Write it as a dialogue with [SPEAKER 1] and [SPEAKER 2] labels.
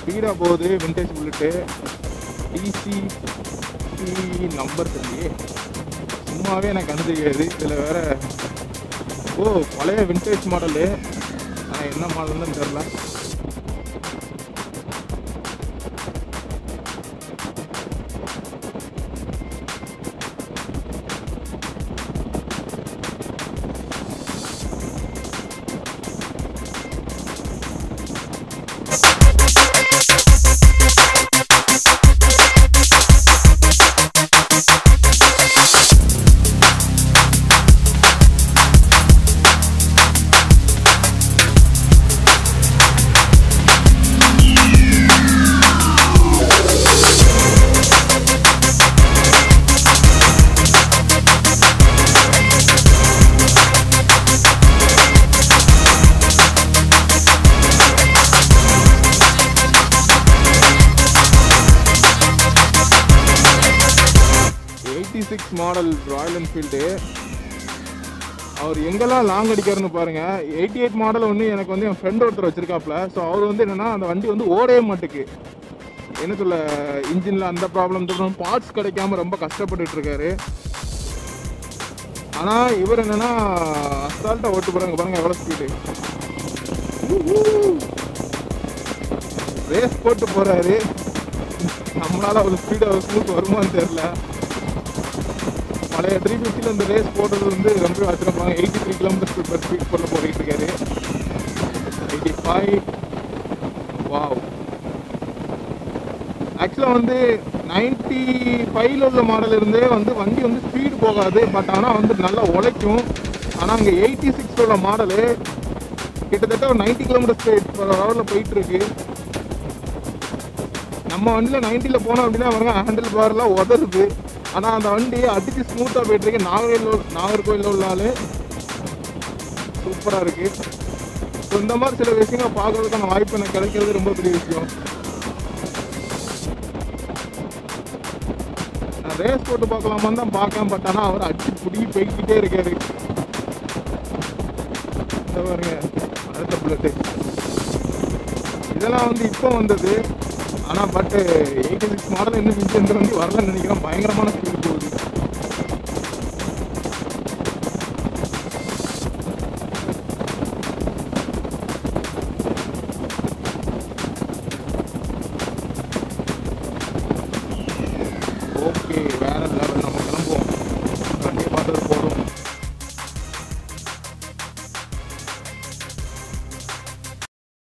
[SPEAKER 1] ஸ்பீடாக போகுது vintage bullet DC number தெரியலையே சும்மாவே எனக்கு கண்டு தெரியாது இதில் வேற ஓ பழைய விண்டேஜ் மாடலு ஆனால் என்ன மாடல்னு தெரில eighty six model Royal Enfield அவர் எங்கெல்லாம் லாங் அடிக்காருன்னு பாருங்க எயிட்டி எயிட் மாடல் வந்து எனக்கு வந்து என் ஃப்ரெண்ட் ஒருத்தர் வச்சிருக்காப்ல ஸோ அவர் வந்து என்னன்னா அந்த வண்டி வந்து ஓடவே மாட்டுக்கு என்ன சொல்ல இன்ஜினில் அந்த ப்ராப்ளம் பார்ட்ஸ் கிடைக்காம ரொம்ப கஷ்டப்பட்டுட்டு இருக்காரு ஆனால் இவர் என்னன்னா அசால்ட்டாக ஓட்டு போகிறாங்க பாருங்க எவ்வளோ ஸ்பீடு ரேஸ் போட்டு போறாரு நம்மளால அவ்வளோ ஸ்பீடு அவ்வளோ ஸ்மூத் வருமான்னு தெரியல பழைய த்ரீ ஃபிஃப்டியில் இந்த ரேஸ் போடுறது வந்து ரொம்ப வச்சிருப்பாங்க eighty three kilometre per speed போல போயிட்டு இருக்காரு எயிட்டி ஃபைவ் வாவ் ஆக்சுவலாக வந்து நைன்டி ஃபைவ்ல உள்ள மாடல் இருந்தே வந்து வண்டி வந்து ஸ்பீடு போகாது பட் ஆனால் வந்து நல்லா உழைக்கும் ஆனால் அங்கே எயிட்டி சிக்ஸ் உள்ள மாடலு கிட்டத்தட்ட ஒரு நைன்டி கிலோமீட்டர் ஸ்பீட் பர் ஹவரில் போயிட்டு இருக்கு நம்ம வண்டியில் நைன்ட்டியில் போனோம் அப்படின்னா பாருங்க ஹேண்டில் பார்லாம் உதறுது ஆனால் அந்த வண்டி அடிச்சு ஸ்மூத்தாக போயிட்டு இருக்கு நாகர்கோயில் நாகர்கோயிலில் உள்ள ஆளு சூப்பராக இருக்கு ஸோ இந்த மாதிரி சில விஷயங்களை பார்க்கறதுக்கான வாய்ப்பு எனக்கு கிடைக்கிறது ரொம்ப பெரிய விஷயம் நான் ரேஸ் போட்டு பார்க்கலாமான்னு தான் பார்க்கேன் பட் ஆனால் அவர் அடிச்சு பிடிக்கி போய்கிட்டே இருக்காரு இந்த பாருங்க அடுத்த புல்லட்டு இதெல்லாம் வந்து இப்போ வந்தது ஆனால் பட் எயிட்டி சிக்ஸ் மாடல் இன்னும் விஜயந்திர வந்து வரலன்னு நினைக்கிறேன் பயங்கரமான ஸ்பீடு போகுது